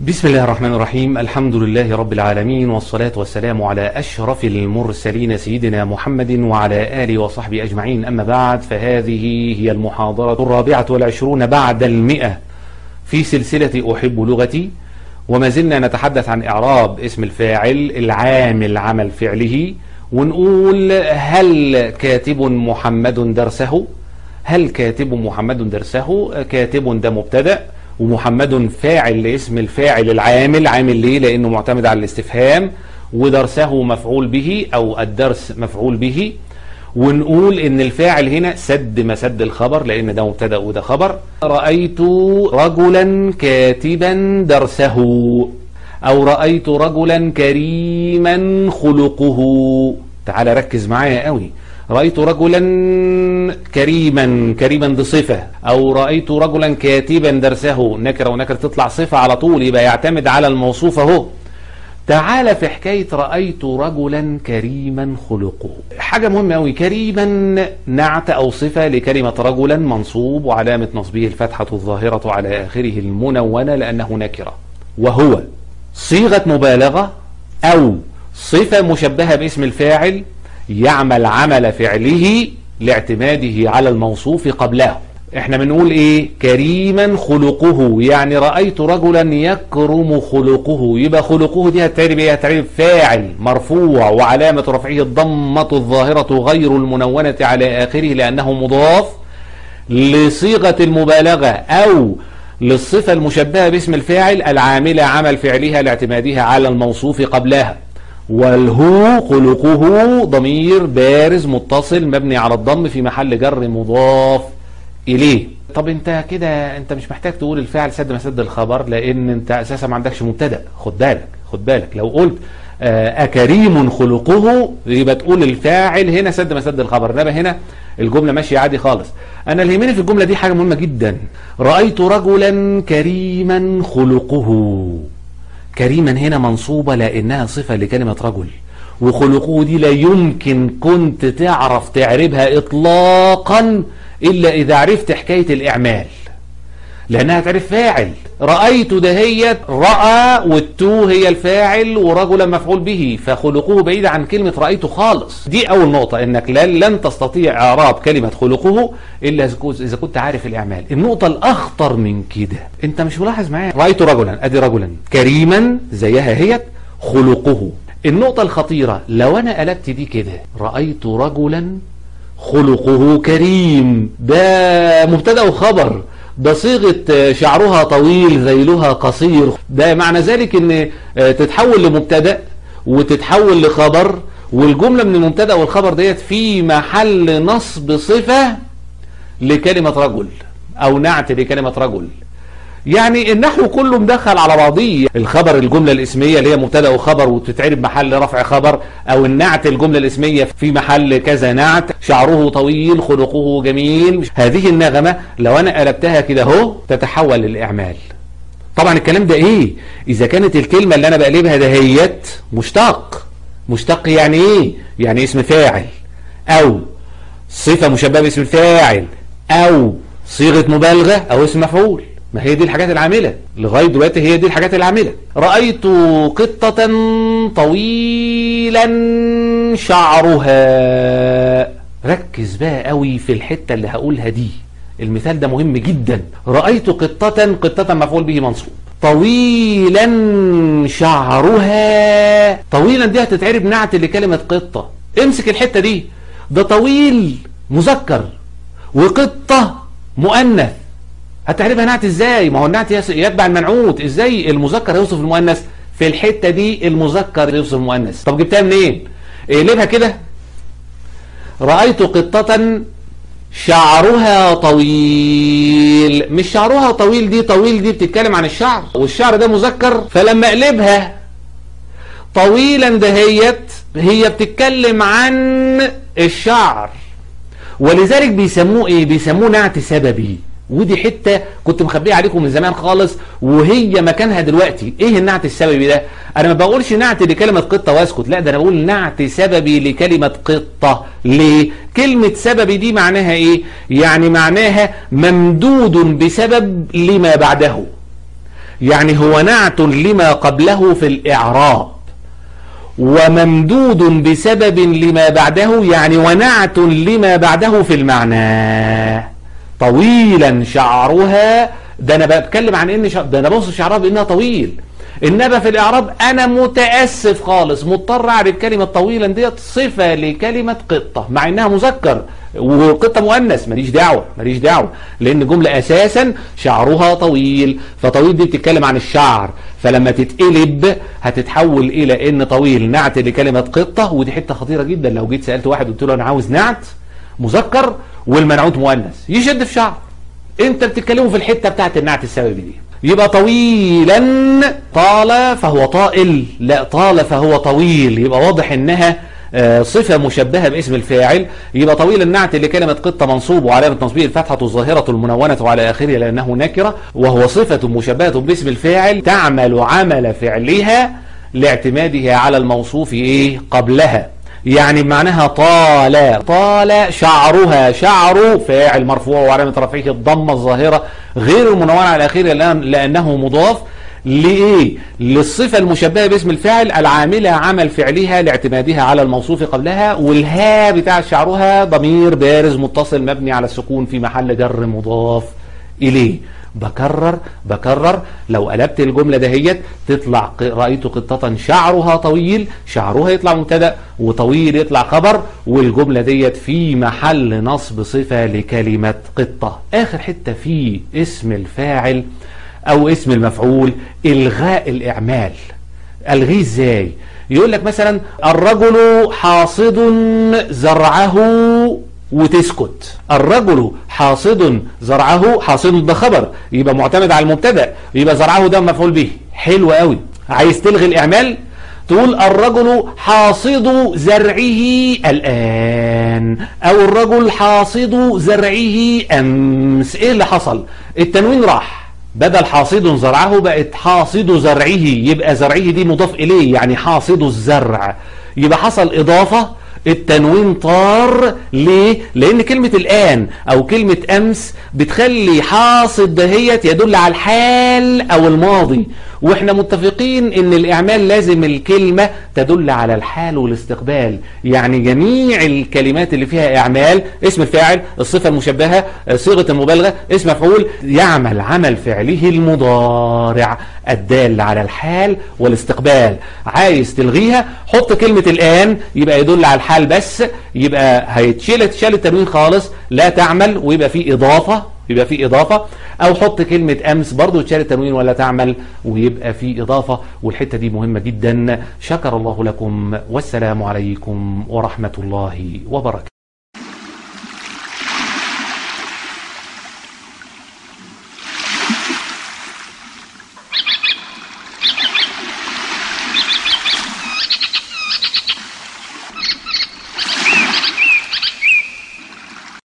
بسم الله الرحمن الرحيم الحمد لله رب العالمين والصلاة والسلام على أشرف المرسلين سيدنا محمد وعلى آله وصحبه أجمعين أما بعد فهذه هي المحاضرة الرابعة والعشرون بعد المئة في سلسلة أحب لغتي وما زلنا نتحدث عن إعراب اسم الفاعل العامل عمل فعله ونقول هل كاتب محمد درسه هل كاتب محمد درسه كاتب ده مبتدأ ومحمد فاعل لاسم الفاعل العامل عامل ليه لانه معتمد على الاستفهام ودرسه مفعول به او الدرس مفعول به ونقول ان الفاعل هنا سد مسد الخبر لان ده مبتدا وده خبر رايت رجلا كاتبا درسه او رايت رجلا كريما خلقه تعال ركز معايا قوي رأيت رجلا كريما كريما دي صفة أو رأيت رجلا كاتبا درسه نكرة ونكرة تطلع صفة على طول يبقى يعتمد على الموصوف اهو تعال في حكاية رأيت رجلا كريما خلقه حاجة مهمة أوي كريما نعت أو صفة لكلمة رجلا منصوب وعلامة نصبه الفتحة الظاهرة على آخره المنونة لأنه نكرة وهو صيغة مبالغة أو صفة مشبهة باسم الفاعل يعمل عمل فعله لاعتماده على الموصوف قبله احنا بنقول ايه كريما خلقه يعني رأيت رجلا يكرم خلقه يبقى خلقه دي هتعرب ايه هتعرب فاعل مرفوع وعلامة رفعه الضمة الظاهرة غير المنونة على اخره لانه مضاف لصيغة المبالغة او للصفة المشبهة باسم الفاعل العاملة عمل فعلها لاعتمادها على الموصوف قبلها والهو خلقه ضمير بارز متصل مبني على الضم في محل جر مضاف إليه طب انت كده انت مش محتاج تقول الفعل سد مسد الخبر لان انت اساسا ما عندكش مبتدا خد بالك خد بالك لو قلت أكريم خلقه يبقى تقول الفاعل هنا سد مسد الخبر انما هنا الجملة ماشية عادي خالص انا اللي يهمني في الجملة دي حاجة مهمة جدا رأيت رجلا كريما خلقه كريما هنا منصوبة لأنها صفة لكلمة رجل وخلقه دي لا يمكن كنت تعرف تعربها إطلاقا إلا إذا عرفت حكاية الإعمال لأنها تعرف فاعل رأيت دهيت رأى والتو هي الفاعل ورجلا مفعول به فخلقه بعيد عن كلمة رأيته خالص دي أول نقطة إنك لن تستطيع إعراب كلمة خلقه إلا إذا كنت عارف الإعمال النقطة الأخطر من كده أنت مش ملاحظ معايا رأيت رجلا أدي رجلا كريما زيها هي خلقه النقطة الخطيرة لو أنا قلبت دي كده رأيت رجلا خلقه كريم ده مبتدأ وخبر ده صيغة شعرها طويل ذيلها قصير ده معنى ذلك ان تتحول لمبتدا وتتحول لخبر والجملة من المبتدا والخبر ديت في محل نصب صفة لكلمة رجل او نعت لكلمة رجل يعني النحو كله مدخل على بعضيه الخبر الجملة الاسمية اللي هي مبتدا وخبر وتتعرب محل رفع خبر او النعت الجملة الاسمية في محل كذا نعت شعره طويل خلقه جميل هذه النغمة لو انا قلبتها كده اهو تتحول للاعمال طبعا الكلام ده ايه اذا كانت الكلمة اللي انا بقلبها دهيت مشتق مشتق يعني ايه يعني اسم فاعل او صفة مشبهة باسم الفاعل او صيغة مبالغة او اسم مفعول ما هي دي الحاجات العاملة لغاية دلوقتي هي دي الحاجات العاملة رأيت قطة طويلا شعرها ركز بقى قوي في الحتة اللي هقولها دي المثال ده مهم جدا رأيت قطة قطة مفعول به منصوب طويلا شعرها طويلا دي هتتعرب نعت لكلمة قطة امسك الحتة دي ده طويل مذكر وقطة مؤنث هتعرفها نعت ازاي ما هو النعت يتبع المنعوت ازاي المذكر يوصف المؤنث في الحتة دي المذكر يوصف المؤنث طب جبتها منين اقلبها كده رأيت قطة شعرها طويل مش شعرها طويل دي طويل دي بتتكلم عن الشعر والشعر ده مذكر فلما اقلبها طويلا دهيت هي بتتكلم عن الشعر ولذلك بيسموه ايه بيسموه نعت سببي ودي حتة كنت مخبيها عليكم من زمان خالص وهي مكانها دلوقتي ايه النعت السببي ده انا ما بقولش نعت لكلمة قطة واسكت لا ده انا بقول نعت سببي لكلمة قطة ليه كلمة سببي دي معناها ايه يعني معناها ممدود بسبب لما بعده يعني هو نعت لما قبله في الإعراب وممدود بسبب لما بعده يعني ونعت لما بعده في المعنى طويلا شعرها ده انا بتكلم عن ان ده انا بوصف شعرها بانها طويل انما في الاعراب انا متاسف خالص مضطر اعرف كلمه طويلا ديت صفه لكلمه قطه مع انها مذكر وقطه مؤنث ماليش دعوه ماليش دعوه لان جمله اساسا شعرها طويل فطويل دي بتتكلم عن الشعر فلما تتقلب هتتحول الى ان طويل نعت لكلمه قطه ودي حته خطيره جدا لو جيت سالت واحد قلت له انا عاوز نعت مذكر والمنعوت مؤنث يشد في شعر انت بتتكلموا في الحته بتاعت النعت السببي دي يبقى طويلا طال فهو طائل لا طال فهو طويل يبقى واضح انها صفة مشبهة باسم الفاعل يبقى طويل النعت لكلمة قطة منصوب وعلامة نصبه الفتحة الظاهرة المنونة على آخره لأنه نكرة وهو صفة مشبهة باسم الفاعل تعمل عمل فعلها لاعتمادها على الموصوف إيه قبلها يعني معناها طال طال شعرها شعر فاعل مرفوع وعلامة رفعه الضمة الظاهرة غير المنونة على آخره لأنه مضاف لإيه؟ للصفة المشبهة باسم الفاعل العاملة عمل فعلها لاعتمادها على الموصوف قبلها والها بتاع شعرها ضمير بارز متصل مبني على السكون في محل جر مضاف إليه بكرر بكرر لو قلبت الجملة دهيت تطلع رأيت قطة شعرها طويل شعرها يطلع مبتدا وطويل يطلع خبر والجملة ديت في محل نصب صفة لكلمة قطة آخر حتة في اسم الفاعل او اسم المفعول الغاء الاعمال الغيه ازاي يقول لك مثلا الرجل حاصد زرعه وتسكت الرجل حاصد زرعه حاصد ده خبر يبقى معتمد على المبتدا يبقى زرعه ده مفعول به حلو قوي عايز تلغي الاعمال تقول الرجل حاصد زرعه الآن أو الرجل حاصد زرعه أمس إيه اللي حصل التنوين راح بدل حاصد زرعه بقت حاصد زرعه يبقى زرعه دي مضاف إليه يعني حاصد الزرع يبقى حصل إضافة التنوين طار ليه؟ لأن كلمة الآن أو كلمة أمس بتخلي حاصد دهيت يدل على الحال أو الماضي واحنا متفقين ان الاعمال لازم الكلمة تدل على الحال والاستقبال يعني جميع الكلمات اللي فيها اعمال اسم الفاعل الصفة المشبهة صيغة المبالغة اسم مفعول يعمل عمل فعله المضارع الدال على الحال والاستقبال عايز تلغيها حط كلمة الان يبقى يدل على الحال بس يبقى هيتشيل تشال التنوين خالص لا تعمل ويبقى في اضافة يبقى في إضافة أو حط كلمة أمس برضو تشال التنوين ولا تعمل ويبقى في إضافة والحتة دي مهمة جدا شكر الله لكم والسلام عليكم ورحمة الله وبركاته